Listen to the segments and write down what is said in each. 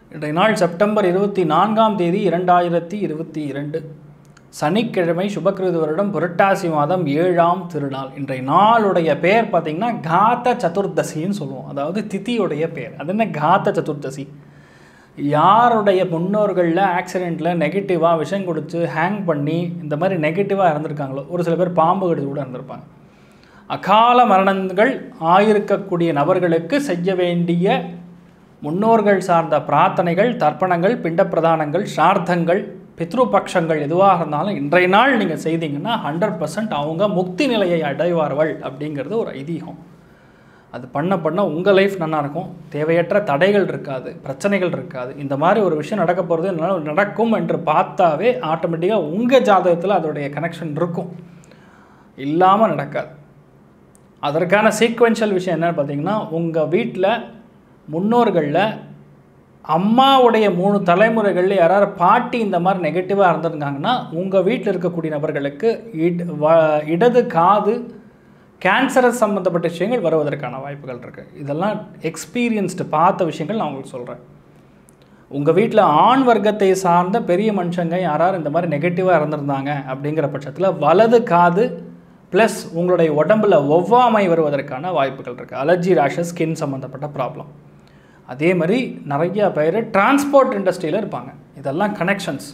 இன்றைய நாள் செப்டம்பர் இருபத்தி நான்காம் தேதி இரண்டாயிரத்தி இருபத்தி இரண்டு சனிக்கிழமை சுபக்கிருது வருடம் புரட்டாசி மாதம் ஏழாம் திருநாள் இன்றைய நாளுடைய பெயர் பார்த்தீங்கன்னா காத்த சதுர்தசின்னு சொல்லுவோம் அதாவது திதியுடைய பெயர் அது என்ன காத்த சதுர்தசி யாருடைய முன்னோர்களில் ஆக்சிடெண்ட்டில் நெகட்டிவாக விஷம் கொடுத்து ஹேங் பண்ணி இந்த மாதிரி நெகட்டிவாக இறந்துருக்காங்களோ ஒரு சில பேர் பாம்பு கடிச்சு கூட இறந்துருப்பாங்க அகால மரணங்கள் ஆயிருக்கக்கூடிய நபர்களுக்கு செய்ய வேண்டிய முன்னோர்கள் சார்ந்த பிரார்த்தனைகள் தர்ப்பணங்கள் பிண்ட பிரதானங்கள் சார்த்தங்கள் பித்ருபக்ஷங்கள் எதுவாக இருந்தாலும் இன்றைய நாள் நீங்கள் செய்தீங்கன்னா ஹண்ட்ரட் பர்சன்ட் அவங்க முக்தி நிலையை அடைவார்கள் அப்படிங்கிறது ஒரு ஐதீகம் அது பண்ண பண்ண உங்கள் லைஃப் நல்லா இருக்கும் தேவையற்ற தடைகள் இருக்காது பிரச்சனைகள் இருக்காது இந்த மாதிரி ஒரு விஷயம் நடக்க போகிறது நடக்கும் என்று பார்த்தாவே ஆட்டோமேட்டிக்காக உங்கள் ஜாதகத்தில் அதோடைய கனெக்ஷன் இருக்கும் இல்லாமல் நடக்காது அதற்கான சீக்வென்ஷியல் விஷயம் என்னன்னு பார்த்தீங்கன்னா உங்கள் வீட்டில் முன்னோர்களில் அம்மாவுடைய மூணு தலைமுறைகளில் யாராவது பாட்டி இந்த மாதிரி நெகட்டிவாக இருந்திருந்தாங்கன்னா உங்கள் வீட்டில் இருக்கக்கூடிய நபர்களுக்கு இட் வ- இடது காது கேன்சரஸ் சம்மந்தப்பட்ட விஷயங்கள் வருவதற்கான வாய்ப்புகள் இருக்குது இதெல்லாம் எக்ஸ்பீரியன்ஸ்டு பார்த்த விஷயங்கள் நான் உங்களுக்கு சொல்கிறேன் உங்கள் வீட்டில் ஆண் வர்க்கத்தை சார்ந்த பெரிய மனுஷங்க யாராவது இந்த மாதிரி நெகட்டிவாக இருந்திருந்தாங்க அப்படிங்கிற பட்சத்தில் வலது காது ப்ளஸ் உங்களுடைய உடம்புல ஒவ்வாமை வருவதற்கான வாய்ப்புகள் இருக்குது அலர்ஜி ரேஷஸ் ஸ்கின் சம்மந்தப்பட்ட ப்ராப்ளம் அதே மாதிரி நிறைய பேர் டிரான்ஸ்போர்ட் இண்டஸ்ட்ரியில் இருப்பாங்க இதெல்லாம் கனெக்ஷன்ஸ்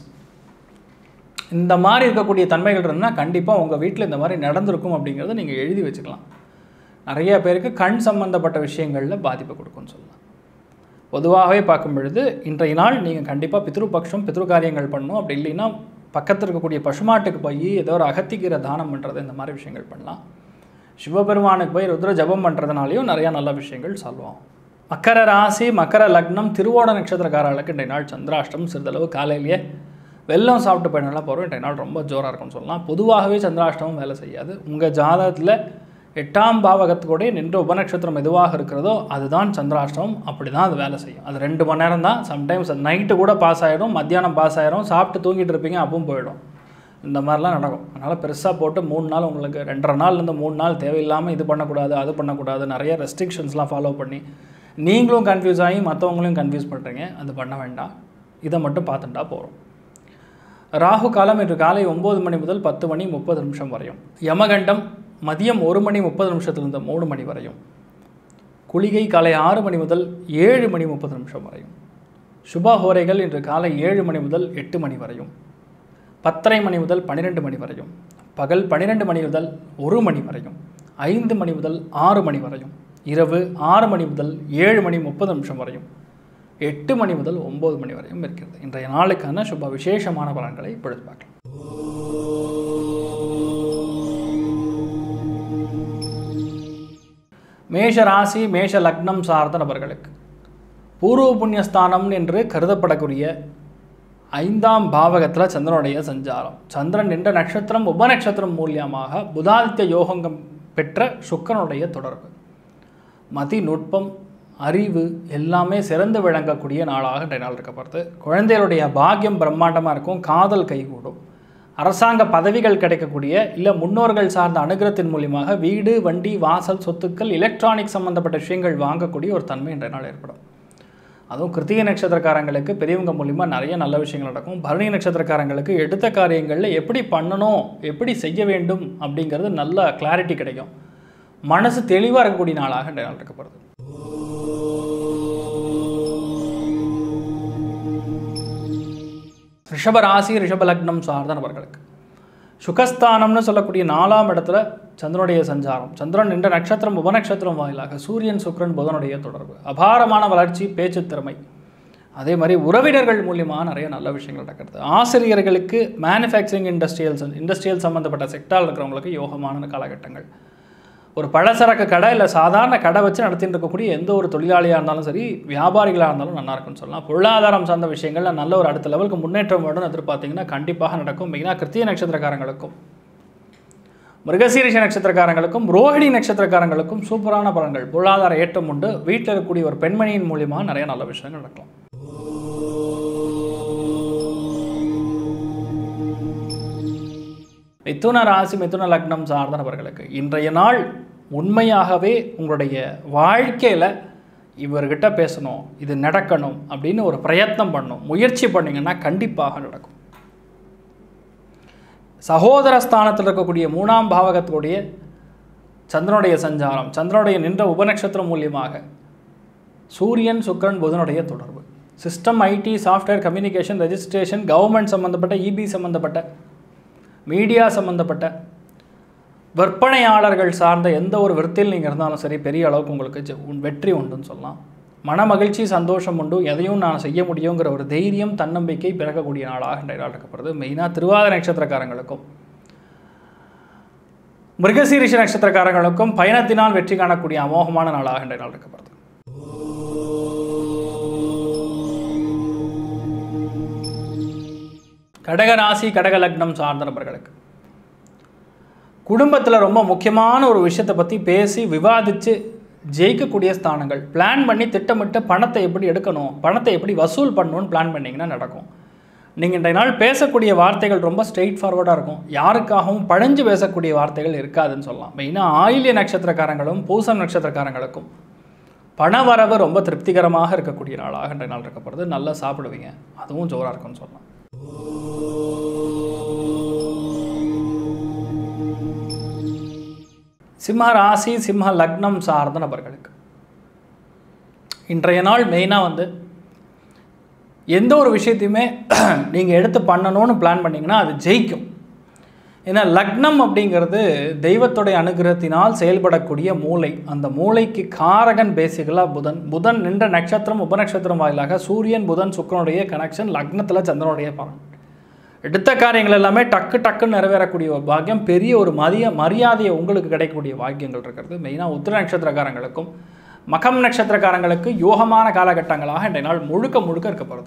இந்த மாதிரி இருக்கக்கூடிய தன்மைகள் இருந்தால் கண்டிப்பாக உங்கள் வீட்டில் இந்த மாதிரி நடந்திருக்கும் அப்படிங்கிறத நீங்கள் எழுதி வச்சுக்கலாம் நிறைய பேருக்கு கண் சம்பந்தப்பட்ட விஷயங்களில் பாதிப்பு கொடுக்கும்னு சொல்லலாம் பொதுவாகவே பார்க்கும் பொழுது இன்றைய நாள் நீங்கள் கண்டிப்பாக பித்ருபக்ஷம் பித்ரு காரியங்கள் பண்ணணும் அப்படி இல்லைன்னா பக்கத்தில் இருக்கக்கூடிய பசுமாட்டுக்கு போய் ஏதோ ஒரு அகத்திக்கீரை தானம் பண்ணுறது இந்த மாதிரி விஷயங்கள் பண்ணலாம் சிவபெருமானுக்கு போய் ருத்ர ஜபம் பண்ணுறதுனாலையும் நிறையா நல்ல விஷயங்கள் சால்வ் ஆகும் மக்கர ராசி மக்கர லக்னம் திருவோண நட்சத்திரக்காரர்களுக்கு இன்றைய நாள் சந்திராஷ்டம் சிறிதளவு காலையிலேயே வெல்லம் சாப்பிட்டு போயினாலாம் போகிறோம் இன்றைய நாள் ரொம்ப ஜோராக இருக்கும்னு சொல்லலாம் பொதுவாகவே சந்திராஷ்டமம் வேலை செய்யாது உங்கள் ஜாதகத்தில் எட்டாம் பாவகத்துக்கூட நின்ற உபநட்சத்திரம் எதுவாக இருக்கிறதோ அதுதான் சந்திராஷ்டமம் அப்படி தான் அது வேலை செய்யும் அது ரெண்டு மணி நேரம் தான் சம்டைம்ஸ் நைட்டு கூட பாஸ் ஆகிடும் மத்தியானம் பாஸ் ஆகிடும் சாப்பிட்டு தூங்கிட்டு இருப்பீங்க அப்பவும் போயிடும் இந்த மாதிரிலாம் நடக்கும் அதனால் பெருசாக போட்டு மூணு நாள் உங்களுக்கு ரெண்டரை நாள்லேருந்து மூணு நாள் தேவையில்லாமல் இது பண்ணக்கூடாது அது பண்ணக்கூடாது நிறைய ரெஸ்ட்ரிக்ஷன்ஸ்லாம் ஃபாலோ பண்ணி நீங்களும் கன்ஃபியூஸ் ஆகி மற்றவங்களையும் கன்ஃபியூஸ் பண்ணுறீங்க அது பண்ண வேண்டாம் இதை மட்டும் பார்த்துட்டா போகிறோம் ராகு காலம் இன்று காலை ஒம்பது மணி முதல் பத்து மணி முப்பது நிமிஷம் வரையும் யமகண்டம் மதியம் ஒரு மணி முப்பது நிமிஷத்துலேருந்து மூணு மணி வரையும் குளிகை காலை ஆறு மணி முதல் ஏழு மணி முப்பது நிமிஷம் வரையும் சுபஹோரைகள் இன்று காலை ஏழு மணி முதல் எட்டு மணி வரையும் பத்தரை மணி முதல் பன்னிரெண்டு மணி வரையும் பகல் பன்னிரெண்டு மணி முதல் ஒரு மணி வரையும் ஐந்து மணி முதல் ஆறு மணி வரையும் இரவு ஆறு மணி முதல் ஏழு மணி முப்பது நிமிஷம் வரையும் எட்டு மணி முதல் ஒம்பது மணி வரையும் இருக்கிறது இன்றைய நாளுக்கான சுப விசேஷமான பலன்களை இப்பொழுது பார்க்கலாம் மேஷ ராசி மேஷ லக்னம் சார்ந்த நபர்களுக்கு பூர்வ புண்ணியஸ்தானம் என்று கருதப்படக்கூடிய ஐந்தாம் பாவகத்தில் சந்திரனுடைய சஞ்சாரம் சந்திரன் என்ற நட்சத்திரம் உபநட்சத்திரம் மூலியமாக புதாதித்ய யோகங்கம் பெற்ற சுக்கரனுடைய தொடர்பு மதி நுட்பம் அறிவு எல்லாமே சிறந்து விளங்கக்கூடிய நாளாக இன்றைய நாள் இருக்கப்படுது குழந்தைகளுடைய பாக்கியம் பிரம்மாண்டமாக இருக்கும் காதல் கைகூடும் அரசாங்க பதவிகள் கிடைக்கக்கூடிய இல்லை முன்னோர்கள் சார்ந்த அனுகிரகத்தின் மூலியமாக வீடு வண்டி வாசல் சொத்துக்கள் எலக்ட்ரானிக் சம்மந்தப்பட்ட விஷயங்கள் வாங்கக்கூடிய ஒரு தன்மை இன்றைய நாள் ஏற்படும் அதுவும் கிருத்திகை நட்சத்திரக்காரங்களுக்கு பெரியவங்க மூலிமா நிறைய நல்ல விஷயங்கள் நடக்கும் பரணி நட்சத்திரக்காரங்களுக்கு எடுத்த காரியங்களில் எப்படி பண்ணணும் எப்படி செய்ய வேண்டும் அப்படிங்கிறது நல்ல கிளாரிட்டி கிடைக்கும் மனசு தெளிவாக இருக்கக்கூடிய நாளாக இன்றைய நாள் இருக்கப்படுது ரிஷப ராசி ரிஷப லக்னம் சார்ந்த நபர்களுக்கு சுகஸ்தானம்னு சொல்லக்கூடிய நாலாம் இடத்துல சந்திரனுடைய சஞ்சாரம் சந்திரன் என்ற நட்சத்திரம் உபநட்சத்திரம் வாயிலாக சூரியன் சுக்கிரன் புதனுடைய தொடர்பு அபாரமான வளர்ச்சி பேச்சு திறமை அதே மாதிரி உறவினர்கள் மூலியமாக நிறைய நல்ல விஷயங்கள் நடக்கிறது ஆசிரியர்களுக்கு மேனுஃபேக்சரிங் இண்டஸ்ட்ரியல்ஸ் இண்டஸ்ட்ரியல் சம்மந்தப்பட்ட செக்டாரில் இருக்கிறவங்களுக்கு யோகமான காலகட்டங்கள் ஒரு பலசரக்கு கடை இல்லை சாதாரண கடை வச்சு நடத்திட்டு இருக்கக்கூடிய எந்த ஒரு தொழிலாளியாக இருந்தாலும் சரி வியாபாரிகளாக இருந்தாலும் நல்லா இருக்கும்னு சொல்லலாம் பொருளாதாரம் சார்ந்த விஷயங்கள்ல நல்ல ஒரு அடுத்த லெவலுக்கு முன்னேற்றம் வேணும்னு எதிர்பார்த்தீங்கன்னா கண்டிப்பாக நடக்கும் மெயினாக கிருத்திய நட்சத்திரக்காரங்களுக்கும் மிருகசீரிஷ நட்சத்திரக்காரங்களுக்கும் ரோஹிணி நட்சத்திரக்காரங்களுக்கும் சூப்பரான பலன்கள் பொருளாதார ஏற்றம் உண்டு வீட்டில் இருக்கக்கூடிய ஒரு பெண்மணியின் மூலியமாக நிறைய நல்ல விஷயங்கள் நடக்கலாம் மிதுன ராசி மிதுன லக்னம் சார்ந்த நபர்களுக்கு இன்றைய நாள் உண்மையாகவே உங்களுடைய வாழ்க்கையில் இவர்கிட்ட பேசணும் இது நடக்கணும் அப்படின்னு ஒரு பிரயத்னம் பண்ணும் முயற்சி பண்ணிங்கன்னா கண்டிப்பாக நடக்கும் சகோதர ஸ்தானத்தில் இருக்கக்கூடிய மூணாம் பாவகத்துடைய சந்திரனுடைய சஞ்சாரம் சந்திரனுடைய நின்ற உபநட்சத்திரம் மூலியமாக சூரியன் சுக்கிரன் புதனுடைய தொடர்பு system IT software communication registration government சம்மந்தப்பட்ட இபி சம்மந்தப்பட்ட மீடியா சம்மந்தப்பட்ட விற்பனையாளர்கள் சார்ந்த எந்த ஒரு விற்த்தியில் நீங்கள் இருந்தாலும் சரி பெரிய அளவுக்கு உங்களுக்கு ஜெ- உன் வெற்றி உண்டுன்னு சொல்லலாம் மன மகிழ்ச்சி சந்தோஷம் உண்டு எதையும் நான் செய்ய முடியுங்கிற ஒரு தைரியம் தன்னம்பிக்கை பிறக்கக்கூடிய நாளாக இன்றைய நாள் இருக்கப்படுது மெயினாக திருவாத நட்சத்திரக்காரங்களுக்கும் மிருகசீரிஷ நட்சத்திரக்காரங்களுக்கும் பயணத்தினால் வெற்றி காணக்கூடிய அமோகமான நாளாக இன்றைய நாள் இருக்கப்படுது கடக ராசி கடக லக்னம் சார்ந்த நபர்களுக்கு குடும்பத்தில் ரொம்ப முக்கியமான ஒரு விஷயத்தை பற்றி பேசி விவாதித்து ஜெயிக்கக்கூடிய ஸ்தானங்கள் பிளான் பண்ணி திட்டமிட்டு பணத்தை எப்படி எடுக்கணும் பணத்தை எப்படி வசூல் பண்ணணும்னு பிளான் பண்ணிங்கன்னா நடக்கும் நீங்கள் இன்றைய நாள் பேசக்கூடிய வார்த்தைகள் ரொம்ப ஸ்ட்ரெயிட் ஃபார்வர்டாக இருக்கும் யாருக்காகவும் பழஞ்சு பேசக்கூடிய வார்த்தைகள் இருக்காதுன்னு சொல்லலாம் மெயினாக ஆயில்ய நட்சத்திரக்காரங்களும் பூசம் நட்சத்திரக்காரங்களுக்கும் பணவரவு ரொம்ப திருப்திகரமாக இருக்கக்கூடிய நாளாக இன்றைய நாள் இருக்கப்படுது நல்லா சாப்பிடுவீங்க அதுவும் ஜோராக இருக்கும்னு சொல்லலாம் சிம்ம ராசி சிம்ம லக்னம் சார்ந்த நபர்களுக்கு இன்றைய நாள் மெயினாக வந்து எந்த ஒரு விஷயத்தையுமே நீங்கள் எடுத்து பண்ணணும்னு பிளான் பண்ணிங்கன்னா அது ஜெயிக்கும் ஏன்னா லக்னம் அப்படிங்கிறது தெய்வத்துடைய அனுகிரகத்தினால் செயல்படக்கூடிய மூளை அந்த மூளைக்கு காரகன் பேசிக்கலாக புதன் புதன் நின்ற நட்சத்திரம் உபநட்சத்திரம் வாயிலாக சூரியன் புதன் சுக்கிரனுடைய கனெக்ஷன் லக்னத்தில் சந்திரனுடைய பலன் எடுத்த காரியங்கள் எல்லாமே டக்கு டக்குன்னு நிறைவேறக்கூடிய ஒரு பாக்கியம் பெரிய ஒரு மதிய மரியாதையை உங்களுக்கு கிடைக்கக்கூடிய பாக்கியங்கள் இருக்கிறது மெயினாக உத்திர நட்சத்திரக்காரங்களுக்கும் மகம் நட்சத்திரக்காரங்களுக்கு யோகமான காலகட்டங்களாக இன்றைய நாள் முழுக்க முழுக்க இருக்க போகிறது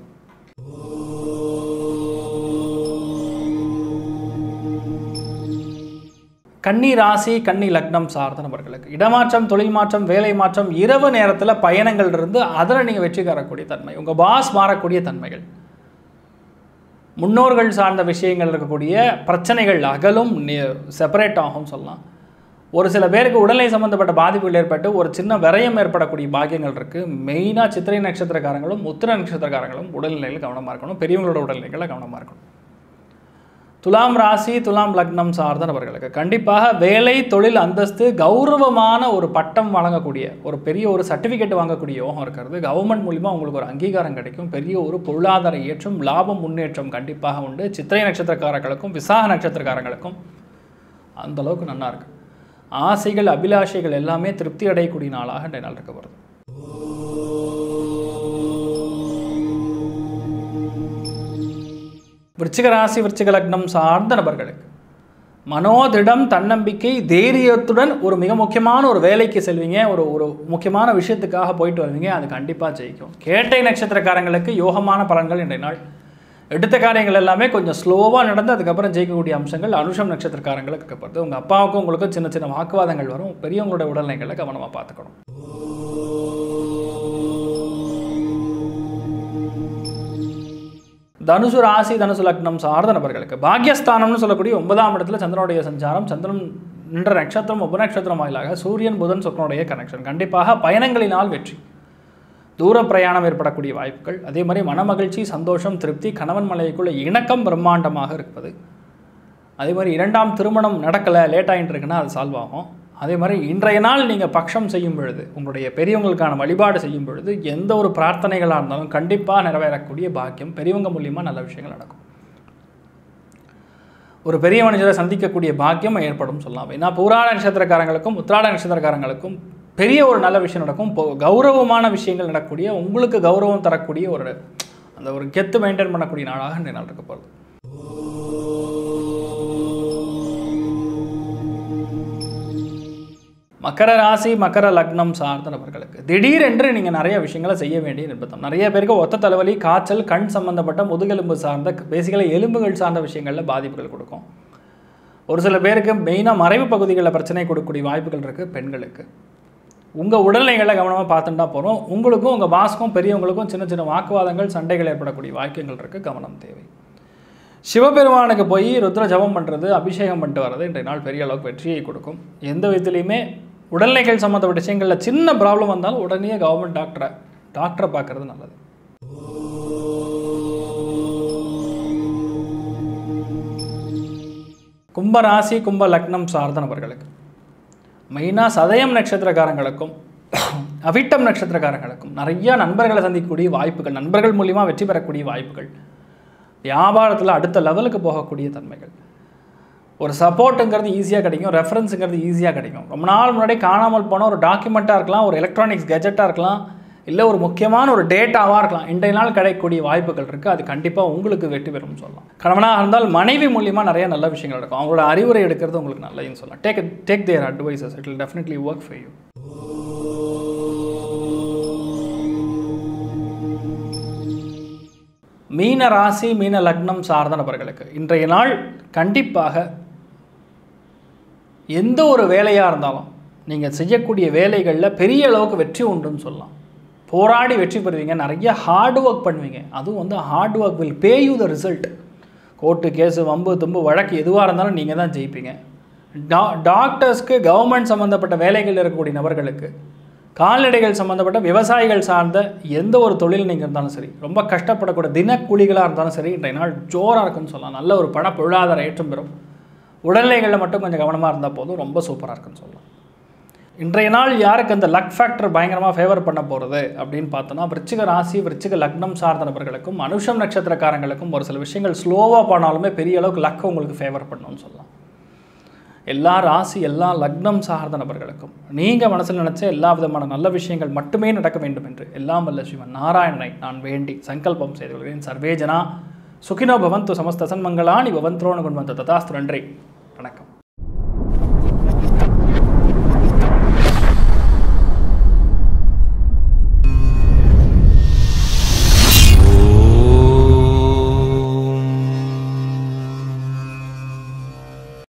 கன்னி ராசி கன்னி லக்னம் சார்ந்த நபர்களுக்கு இடமாற்றம் தொழில் மாற்றம் வேலை மாற்றம் இரவு நேரத்தில் பயணங்கள் இருந்து அதில் நீங்கள் வெற்றி காரக்கூடிய தன்மை உங்கள் பாஸ் மாறக்கூடிய தன்மைகள் முன்னோர்கள் சார்ந்த விஷயங்கள் இருக்கக்கூடிய பிரச்சனைகள் அகலும் செப்பரேட் ஆகும் சொல்லலாம் ஒரு சில பேருக்கு உடல்நிலை சம்மந்தப்பட்ட பாதிப்புகள் ஏற்பட்டு ஒரு சின்ன விரயம் ஏற்படக்கூடிய பாக்கியங்கள் இருக்குது மெயினாக சித்திரை நட்சத்திரக்காரங்களும் உத்திர நட்சத்திரக்காரங்களும் உடல்நிலையில் கவனமாக இருக்கணும் பெரியவங்களோட உடல்நிலைகளில் கவனமாக இருக்கணும் துலாம் ராசி துலாம் லக்னம் சார்ந்த நபர்களுக்கு கண்டிப்பாக வேலை தொழில் அந்தஸ்து கௌரவமான ஒரு பட்டம் வழங்கக்கூடிய ஒரு பெரிய ஒரு சர்டிஃபிகேட் வாங்கக்கூடிய யோகம் இருக்கிறது கவர்மெண்ட் மூலிமா உங்களுக்கு ஒரு அங்கீகாரம் கிடைக்கும் பெரிய ஒரு பொருளாதார ஏற்றம் லாபம் முன்னேற்றம் கண்டிப்பாக உண்டு சித்திரை நட்சத்திரக்காரர்களுக்கும் விசாக நட்சத்திரக்காரங்களுக்கும் அந்த அளவுக்கு நல்லா இருக்கு ஆசைகள் அபிலாஷைகள் எல்லாமே திருப்தி அடையக்கூடிய நாளாக இன்றைய நாள் இருக்க வருது விருச்சிக ராசி விருச்சிக லக்னம் சார்ந்த நபர்களுக்கு மனோதிடம் தன்னம்பிக்கை தைரியத்துடன் ஒரு மிக முக்கியமான ஒரு வேலைக்கு செல்வீங்க ஒரு ஒரு முக்கியமான விஷயத்துக்காக போயிட்டு வருவீங்க அது கண்டிப்பாக ஜெயிக்கும் கேட்டை நட்சத்திரக்காரங்களுக்கு யோகமான பலன்கள் இன்றைய நாள் எடுத்த காரியங்கள் எல்லாமே கொஞ்சம் ஸ்லோவாக நடந்து அதுக்கப்புறம் ஜெயிக்கக்கூடிய அம்சங்கள் அனுஷம் நட்சத்திரக்காரங்களுக்கு இருக்கப்படுது உங்கள் அப்பாவுக்கும் உங்களுக்கும் சின்ன சின்ன வாக்குவாதங்கள் வரும் பெரியவங்களோட உடல்நிலைகளை கவனமாக பார்த்துக்கணும் தனுசு ராசி தனுசு லக்னம் சார்ந்த நபர்களுக்கு பாக்யஸ்தானம்னு சொல்லக்கூடிய ஒன்பதாம் இடத்துல சந்திரனுடைய சஞ்சாரம் சந்திரன் நின்ற நட்சத்திரம் உபநட்சத்திரம் வாயிலாக சூரியன் புதன் சுக்கரனுடைய கனெக்ஷன் கண்டிப்பாக பயணங்களினால் வெற்றி தூர பிரயாணம் ஏற்படக்கூடிய வாய்ப்புகள் அதே மாதிரி மனமகிழ்ச்சி சந்தோஷம் திருப்தி கணவன் மலைக்குள்ள இணக்கம் பிரம்மாண்டமாக இருப்பது அதே மாதிரி இரண்டாம் திருமணம் நடக்கலை லேட் ஆகிட்டு இருக்குன்னா அது சால்வ் ஆகும் அதே மாதிரி இன்றைய நாள் நீங்கள் பக்ஷம் செய்யும் பொழுது உங்களுடைய பெரியவங்களுக்கான வழிபாடு செய்யும் பொழுது எந்த ஒரு பிரார்த்தனைகளாக இருந்தாலும் கண்டிப்பாக நிறைவேறக்கூடிய பாக்கியம் பெரியவங்க மூலியமாக நல்ல விஷயங்கள் நடக்கும் ஒரு பெரிய மனுஷரை சந்திக்கக்கூடிய பாக்கியம் ஏற்படும் சொல்லலாம் ஏன்னா பூராட நட்சத்திரக்காரங்களுக்கும் உத்திராட நட்சத்திரக்காரங்களுக்கும் பெரிய ஒரு நல்ல விஷயம் நடக்கும் இப்போ கௌரவமான விஷயங்கள் நடக்கக்கூடிய உங்களுக்கு கௌரவம் தரக்கூடிய ஒரு அந்த ஒரு கெத்து மெயின்டைன் பண்ணக்கூடிய நாளாக இந்த நாள் இருக்க போகிறது மக்கர ராசி மக்கர லக்னம் சார்ந்த நபர்களுக்கு திடீரென்று நீங்கள் நிறைய விஷயங்களை செய்ய வேண்டிய நிர்பந்தம் நிறைய பேருக்கு ஒத்த தலைவலி காய்ச்சல் கண் சம்பந்தப்பட்ட முதுகெலும்பு சார்ந்த பேசிக்கலாக எலும்புகள் சார்ந்த விஷயங்களில் பாதிப்புகள் கொடுக்கும் ஒரு சில பேருக்கு மெயினாக மறைவு பகுதிகளில் பிரச்சனை கொடுக்கக்கூடிய வாய்ப்புகள் இருக்குது பெண்களுக்கு உங்கள் உடல்நிலைகளை கவனமாக பார்த்துட்டா போகிறோம் உங்களுக்கும் உங்கள் பாஸ்க்கும் பெரியவங்களுக்கும் சின்ன சின்ன வாக்குவாதங்கள் சண்டைகள் ஏற்படக்கூடிய வாக்கியங்கள் இருக்குது கவனம் தேவை சிவபெருமானுக்கு போய் ருத்ர ஜபம் பண்ணுறது அபிஷேகம் பண்ணிட்டு வர்றது இன்றைய நாள் பெரிய அளவுக்கு வெற்றியை கொடுக்கும் எந்த விதத்துலையுமே உடல்நிலைகள் சம்மந்தப்பட்ட விஷயங்களில் சின்ன ப்ராப்ளம் வந்தாலும் உடனே கவர்மெண்ட் டாக்டரை டாக்டரை பார்க்கறது நல்லது கும்ப ராசி கும்ப லக்னம் சார்ந்த நபர்களுக்கு மெயினாக சதயம் நட்சத்திரக்காரங்களுக்கும் அவிட்டம் நட்சத்திரக்காரங்களுக்கும் நிறைய நண்பர்களை சந்திக்கக்கூடிய வாய்ப்புகள் நண்பர்கள் மூலிமா வெற்றி பெறக்கூடிய வாய்ப்புகள் வியாபாரத்தில் அடுத்த லெவலுக்கு போகக்கூடிய தன்மைகள் ஒரு சப்போர்ட்டுங்கிறது ஈஸியாக கிடைக்கும் ரெஃபரன்ஸுங்கிறது ஈஸியாக கிடைக்கும் ரொம்ப நாள் முன்னாடி காணாமல் போன ஒரு டாக்குமெண்ட்டாக இருக்கலாம் ஒரு எலக்ட்ரானிக்ஸ் கெஜெட்டாக இருக்கலாம் இல்லை ஒரு முக்கியமான ஒரு டேட்டாவாக இருக்கலாம் இன்றைய நாள் கிடைக்கக்கூடிய வாய்ப்புகள் இருக்குது அது கண்டிப்பாக உங்களுக்கு வெற்றி பெறும்னு சொல்லலாம் கணவனாக இருந்தால் மனைவி மூலியமாக நிறைய நல்ல விஷயங்கள் நடக்கும் அவங்களோட அறிவுரை எடுக்கிறது உங்களுக்கு நல்லதுன்னு சொல்லலாம் take take their advices it will definitely work for you மீன ராசி மீன லக்னம் சார்ந்த நபர்களுக்கு இன்றைய நாள் கண்டிப்பாக எந்த ஒரு வேலையாக இருந்தாலும் நீங்கள் செய்யக்கூடிய வேலைகளில் பெரிய அளவுக்கு வெற்றி உண்டுன்னு சொல்லலாம் போராடி வெற்றி பெறுவீங்க நிறைய ஹார்ட் ஒர்க் பண்ணுவீங்க அதுவும் வந்து hard work will pay you the result court case வம்பு தும்பு வழக்கு எதுவாக இருந்தாலும் நீங்கள் தான் ஜெயிப்பீங்க டா டாக்டர்ஸ்க்கு கவர்மெண்ட் சம்மந்தப்பட்ட வேலைகள் இருக்கக்கூடிய நபர்களுக்கு கால்நடைகள் சம்மந்தப்பட்ட விவசாயிகள் சார்ந்த எந்த ஒரு தொழில் நீங்கள் இருந்தாலும் சரி ரொம்ப கஷ்டப்படக்கூடிய தினக்கூலிகளாக இருந்தாலும் சரி இன்றைய நாள் ஜோராக இருக்குன்னு சொல்லலாம் நல்ல ஒரு பண பொருளாதார ஏற்றம் பெறும் உடல்நிலைகளில் மட்டும் கொஞ்சம் கவனமாக இருந்தால் போதும் ரொம்ப சூப்பராக இருக்குன்னு சொல்லலாம் இன்றைய நாள் யாருக்கு அந்த லக் ஃபேக்டர் பயங்கரமாக ஃபேவர் பண்ண போகிறது அப்படின்னு பார்த்தோன்னா விருச்சிக ராசி விருச்சிக லக்னம் சார்ந்த நபர்களுக்கும் அனுஷம் நட்சத்திரக்காரங்களுக்கும் ஒரு சில விஷயங்கள் ஸ்லோவாக போனாலுமே பெரிய அளவுக்கு லக் உங்களுக்கு ஃபேவர் பண்ணணும்னு சொல்லலாம் எல்லா ராசி எல்லா லக்னம் சார்ந்த நபர்களுக்கும் நீங்கள் மனசில் நினச்ச எல்லா விதமான நல்ல விஷயங்கள் மட்டுமே நடக்க வேண்டும் என்று எல்லாம் வல்ல சிவன் நாராயணனை நான் வேண்டி சங்கல்பம் செய்து கொள்கிறேன் சர்வேஜனா சுகினோ பவந்து சமஸ்த சன்மங்களானி பவந்த்ரோணு கொண்டு வந்த ததாஸ்து நன்றி